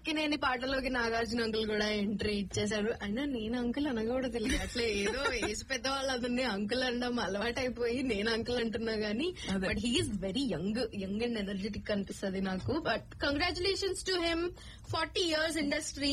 అక్కినేని పాటలోకి నాగార్జున అంకుల్ కూడా ఎంట్రీ ఇచ్చేశారు అయినా నేను అంకుల్ అనకూడదు అట్లా ఏదో ఏజ్ పెద్దవాళ్ళందరినీ అంకుల్ అనడం అలవాటు అయిపోయి నేను అంకుల్ అంటున్నా గానీ అదే. But he is very young young and energetic అనిపిస్తుంది నాకు but congratulations to him forty years industry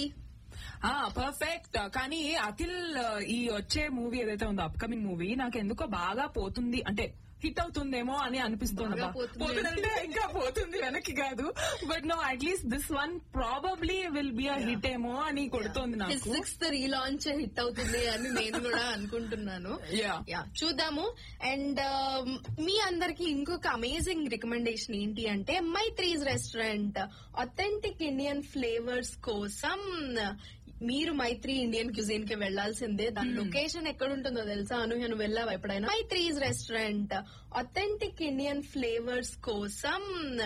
perfect కానీ అఖిల్ ఆ, ఈ వచ్చే మూవీ ఏదైతే ఉందో అప్కమింగ్ మూవీ నాకు ఎందుకో బాగా పోతుంది అంటే హిట్ అవుతుందేమో అని అనిపిస్తుంది బాగా పోతుంది. పోతుందంటే ఇంకా పోతుంది వెనక్కి కాదు but no at least this one probably will be a hit ఏమో అని కొడుతోంది నాకు సిక్స్త్ రీలాంచ్ హిట్ అవుతుంది అని నేను కూడా అనుకుంటున్నాను Yeah. యా చూద్దాము అండ్ మీ అందరికి ఇంకొక అమేజింగ్ రికమెండేషన్ ఏంటి అంటే Maithri's restaurant authentic Indian flavours కోసం మీరు మైత్రి ఇండియన్ క్యూజిన్ కి వెళ్లాల్సిందే దాని లొకేషన్ ఎక్కడ ఉంటుందో తెలుసా అనూహ్య నువ్వు వెళ్ళావా ఎప్పుడైనా Maithri's restaurant authentic Indian flavours కోసం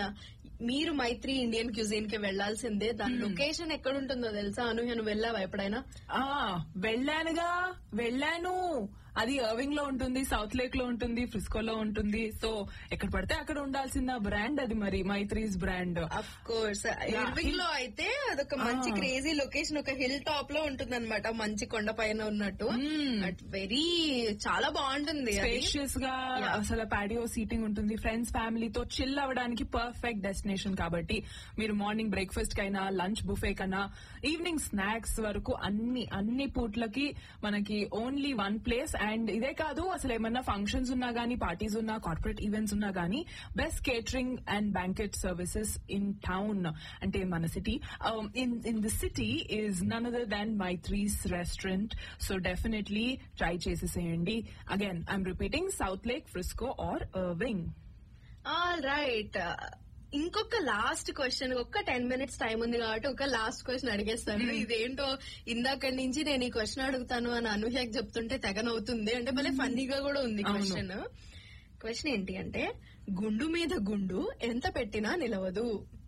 మీరు మైత్రి ఇండియన్ క్యూజిన్ కి వెళ్లాల్సిందే దాని లొకేషన్ ఎక్కడ ఉంటుందో తెలుసా అనూహ్య నువ్వు వెళ్ళావా ఎప్పుడైనా ఆ వెళ్ళానుగా వెళ్ళాను అది అర్వింగ్ లో ఉంటుంది సౌత్ లేక్ లో ఉంటుంది ఫ్రిస్కోలో ఉంటుంది సో ఎక్కడ పడితే అక్కడ ఉండాల్సిన బ్రాండ్ అది మరి Maithri's brand of course Irving లో అయితే అదొక మంచి Ah. క్రేజీ లొకేషన్ ఒక హిల్ టాప్ లో ఉంటుంది అనమాట మంచి కొండ పైన ఉన్నట్టు Hmm. బట్ వెరీ చాలా బాగుంటుంది అది. స్పేషియస్ గా Yeah. అసలు పాడియో సీటింగ్ ఉంటుంది ఫ్రెండ్స్ ఫ్యామిలీతో చిల్ అవ్వడానికి పర్ఫెక్ట్ డెస్టినేషన్ కాబట్టి మీరు మార్నింగ్ బ్రేక్ఫాస్ట్ కైనా లంచ్ బుఫే కన్నా ఈవినింగ్ స్నాక్స్ వరకు అన్ని అన్ని పూట్లకి మనకి ఓన్లీ వన్ ప్లేస్ అండ్ ఇదే కాదు అసలు ఏమన్నా ఫంక్షన్స్ ఉన్నా గానీ పార్టీస్ ఉన్నా కార్పొరేట్ ఈవెంట్స్ ఉన్నా గానీ best catering and banquet services in town అంటే మన city in in the city is none other than Maithri's restaurant so definitely try చేసేసేయండి again I'm repeating south lake Frisco Irving all right ఇంకొక last question ఒక్క ten minutes time ఉంది కాబట్టి ఒక last question అడిగేస్తాను ఇదేంటో ఇందాక నుంచి నేను ఈ క్వశ్చన్ అడుగుతాను అని అనూహ్యకి చెప్తుంటే తెగనవుతుంది అంటే భలే ఫన్నీగా కూడా ఉంది అవును. క్వశ్చన్ క్వశ్చన్ ఏంటి అంటే గుండు మీద గుండు ఎంత పెట్టినా నిలవదు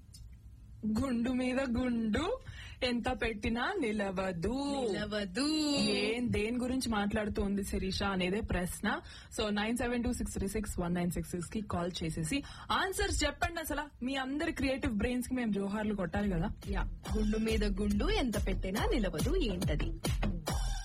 గుండు మీద గుండు ఎంత పెట్టినా నిలవదు నిలవదు ఏం దేని గురించి మాట్లాడుతోంది శిరీష అనేదే ప్రశ్న so nine seven two six three six one nine six six కి కాల్ చేసేసి ఆన్సర్స్ చెప్పండి అసలు మీ అందరి క్రియేటివ్ బ్రెయిన్స్ కి మేము జోహార్లు కొట్టాలి కదా యా గుండు మీద గుండు ఎంత పెట్టినా నిలవదు ఏంటది